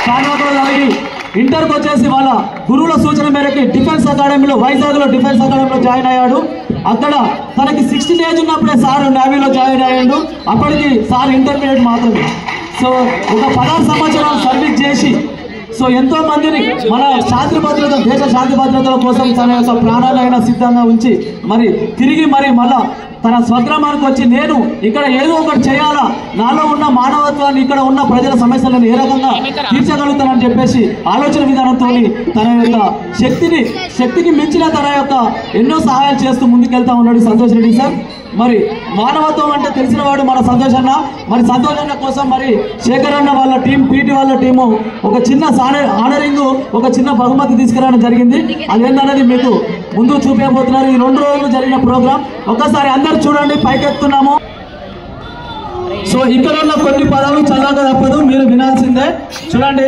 కారణాలు కలిగి ఇంటర్కి వచ్చేసి వాళ్ళ గురువుల సూచన మేరకు డిఫెన్స్ అకాడమీలో వైజాగ్లో డిఫెన్స్ అకాడమీలో జాయిన్ అయ్యాడు అక్కడ తనకి సిక్స్టీన్ ఏజ్ ఉన్నప్పుడే సార్ నేవీలో జాయిన్ అయ్యాడు అప్పటికి సార్ ఇంటర్మీడియట్ మాత్రమే సో ఒక పదహారు సంవత్సరాలు సర్వీస్ చేసి సో ఎంతో మందిని మన శాంతి భద్రత దేశ శాంతి భద్రతల కోసం తన యొక్క ప్రాణాలైనా సిద్ధంగా ఉంచి మరి తిరిగి మరి మళ్ళా తన స్వగ్రామానికి వచ్చి నేను ఇక్కడ ఏదో ఒకటి చేయాలా నాలో ఉన్న మానవత్వాన్ని ఇక్కడ ఉన్న ప్రజల సమస్యలను ఏ రకంగా తీర్చగలుగుతానని చెప్పేసి ఆలోచన విధానంతో తన యొక్క శక్తిని శక్తికి మించిన తన యొక్క ఎన్నో సహాయాలు చేస్తూ ముందుకెళ్తా ఉన్నాడు సంతోష్ రెడ్డి సార్ మరి మానవత్వం అంటే తెలిసిన వాడు మన సంతోష్ అన్న మరి సంతోష్ అన్న కోసం మరి శేఖర్ అన్న వాళ్ళ టీం పీటీ వాళ్ళ టీము ఒక చిన్న సాన- ఆనరింగ్ ఒక చిన్న బహుమతి తీసుకురావడం జరిగింది అదేంటనేది మీకు ముందు చూపించబోతున్నారు ఈ రెండు రోజులు జరిగిన ప్రోగ్రాం ఒక్కసారి అందరు చూడండి పైకెత్తున్నాము సో ఇక్కడ ఉన్న కొన్ని పదాలు చదవక తప్పదు మీరు వినాల్సిందే చూడండి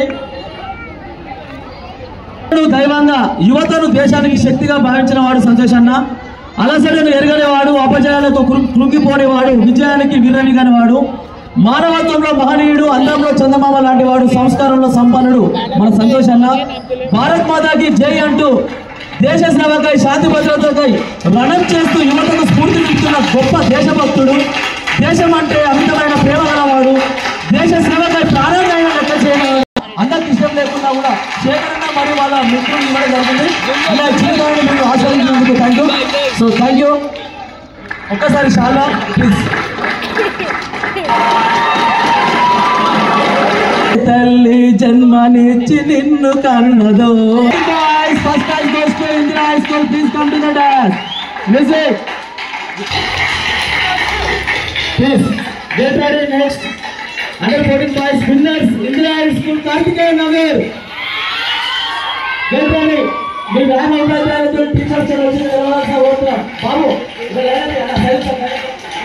దైవంగా యువతను దేశానికి శక్తిగా భావించిన వాడు సంతోష్ అన్న అలసటను ఎరగనేవాడు అపజయాలకు కృ- కృంగిపోనేవాడు విజయానికి వీరనిగని వాడు మానవత్వంలో మహనీయుడు అందంలో చందమామ లాంటి వాడు సంస్కారంలో సంపన్నుడు మన సంతోష్ అన్న భారత్ మాతాకి జై అంటూ దేశ సేవకై శాంతి భద్రతకై రణం చేస్తూ యువతకు స్ఫూర్తినిస్తున్న గొప్ప దేశభక్తుడు దేశం అంటే అమితమైన ప్రేమ గలవాడు దేశ సేవకై ప్రాణాలైన లెక్క చేయగలడు అందరికి ఇష్టం లేకుండా కూడా శేఖరన్న మరియు వాళ్ళ మిత్రులు ఇవ్వడం జరిగింది ఇలా జీవితాన్ని మీరు ఆశ్రయించినందుకు thank you so thank you ఒక్కసారి చాలా ప్లీజ్ తల్లి జన్మనిచ్చి నిన్ను కన్నదో first class goes to Indira high school please come to the dance music please get ready next under fourteen boys winners Indira high school Karthikeya Nagar get ready మీ వ్యాన్ ఉపాధ్యాయులతో టీచర్స్ వచ్చి నిలవాల్సిన ఓట్ల బాబు ఇక్కడ లేదండి, అలా side side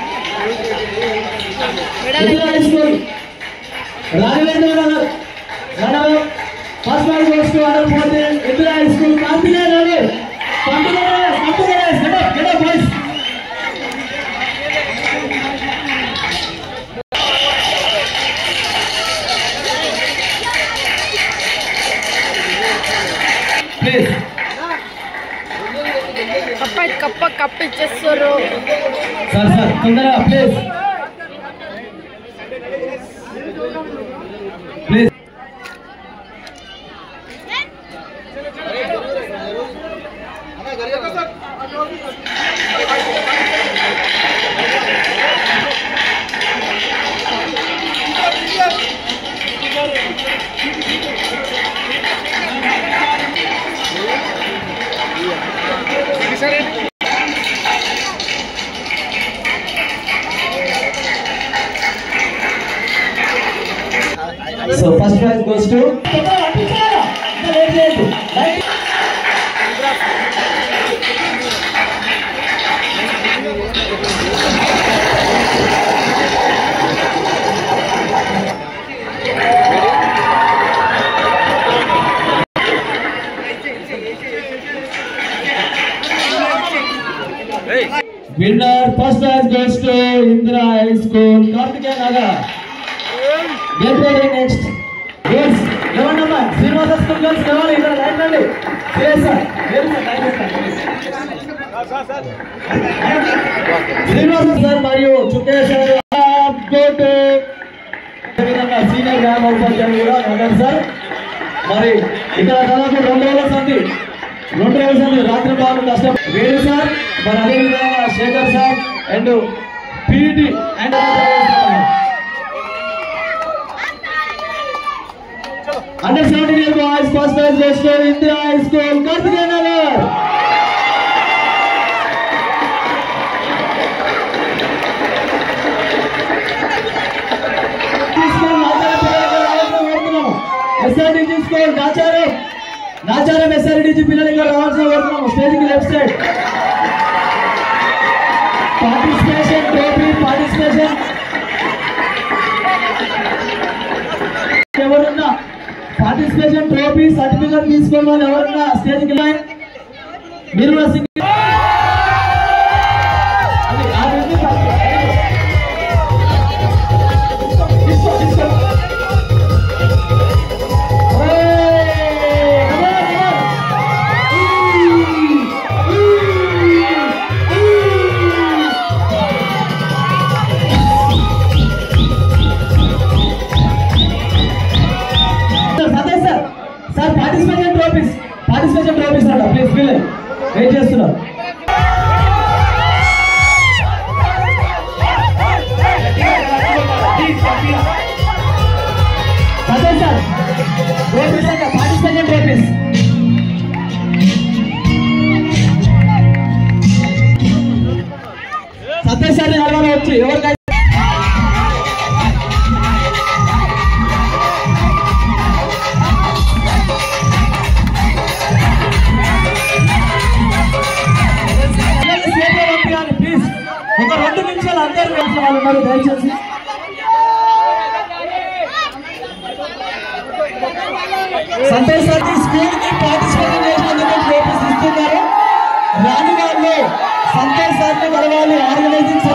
Indira high school Raghavendra Nagar Nagar first class goes to under fourteen Indira high school Karthikeya Nagar continue continue get up get up boys please కప్ప కప్ప కప్ప ఇచ్చేస్తారు సార్ సార్ తొందరగా please please so first prize goes to winner first prize goes to Indira high school Karthikeya Nagar get ready next girls ఎవరమ్మా Srinivasa school girls కావాలి ఇక్కడ right రండి CS sir Srinivasa sir మరియు చుక్కే సార్ గోటు అదేవిధంగా సీనియర్ గ్రామ ఉపాధ్యాయులు కూడా ఉన్నారు సార్ మరి ఇక్కడ దాదాపు రెండు రోజుల సంది రెండు రోజుల సంది రాత్రి బాగా కష్టం వేణు సార్ మరి అదేవిధంగా Shekhar sir and P E T and under seventeen year boys first class goes to Indira high school Karthikeya Nagar తీసుకొని S R D G school Nacharam Nacharam S R D G పిల్లలు ఇక్కడ రావాల్సిన కోరుతున్నాము స్టేజ్ కి left side participation trophy participation ఎవరున్నా పార్టిసిపేషన్ ట్రోఫీ సర్టిఫికేట్ తీసుకోవాలి వాళ్ళు ఎవరున్నా స్టేజ్ కి లైన్ మీరు కూడా సింగిల్ అది ఆ రెండు కాదు. తీసుకో, తీసుకో. Sir participation trophies participation trophies అంట ప్లీజ్ వీలే వెయిట్ చేస్తున్నారు సత్యం సార్ ట్రోఫీస్ అంట పార్టిసిపేషన్ ట్రోఫీస్ సత్యం సార్ నడవాలి వచ్చి ఎవరికైతే ప్లీజ్ ఒక రెండు నిమిషాలు అందరూ కలిసిన వాళ్ళు ఉన్నారు దయచేసి సంతోష్ సార్ స్కూల్ కి పార్టిసిపేట్ చేసినందుకు ట్రోఫీస్ ఇస్తున్నారు రాని వాళ్ళు సంతోష్ సార్ ని కలవాలి ఆర్గనైజింగ్